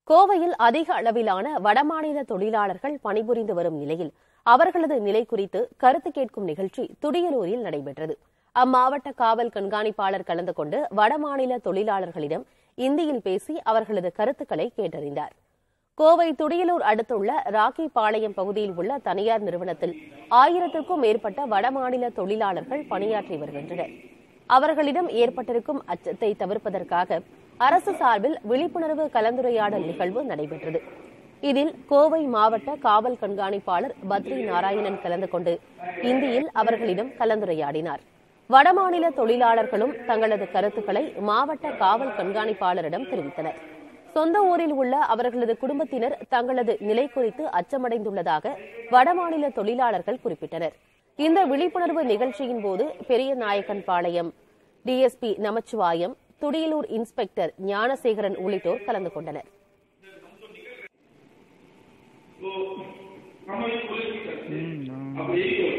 கோவையில் அதிக அளவிலான வடமாநில தொழிலாளர்கள் பணிபுரிந்து வரும் நிலையில் அவர்களது நிலை குறித்து கருத்து கேட்கும் நிகழ்ச்சி துடியலூரில் நடைபெற்றது அம்மாவட்ட காவல் கண்காணிப்பாளர் கலந்து கொண்டு வடமாநில தொழிலாளர்களிடம் இந்தியில் பேசி அவர்களது கருத்துக்களை கேட்டறிந்தார் கோவை துடியலூர் அடுத்துள்ள ராக்கிபாளையம் பகுதியில் உள்ள தனியார் நிறுவனத்தில் ஆயிரத்திற்கும் மேற்பட்ட வடமாநில தொழிலாளர்கள் பணியாற்றி வருகின்றனர் அவர்களிடம் ஏற்பட்டிருக்கும் அச்சத்தை தவிர்ப்பதற்காக அரசு சார்பில் விழிப்புணர்வு கலந்துரையாடல் நிகழ்வு நடைபெற்றது இதில் கோவை மாவட்ட காவல் கண்காணிப்பாளர் பத்ரி நாராயணன் கலந்து கொண்டு இந்தியில் அவர்களிடம் கலந்துரையாடினார் வடமாநில தொழிலாளர்களும் தங்களது கருத்துக்களை மாவட்ட காவல் கண்காணிப்பாளரிடம் தெரிவித்தனர் சொந்த ஊரில் உள்ள அவர்களது குடும்பத்தினர் தங்களது நிலை குறித்து அச்சமடைந்துள்ளதாக வடமாநில தொழிலாளர்கள் குறிப்பிட்டனர் இந்த விழிப்புணர்வு நிகழ்ச்சியின் போது Periyanaickenpalayam DSP Namachivayam Thudiyalur inspector Gnanasekaran உள்ளிட்டோர் கலந்து கொண்டனர் अब यही होता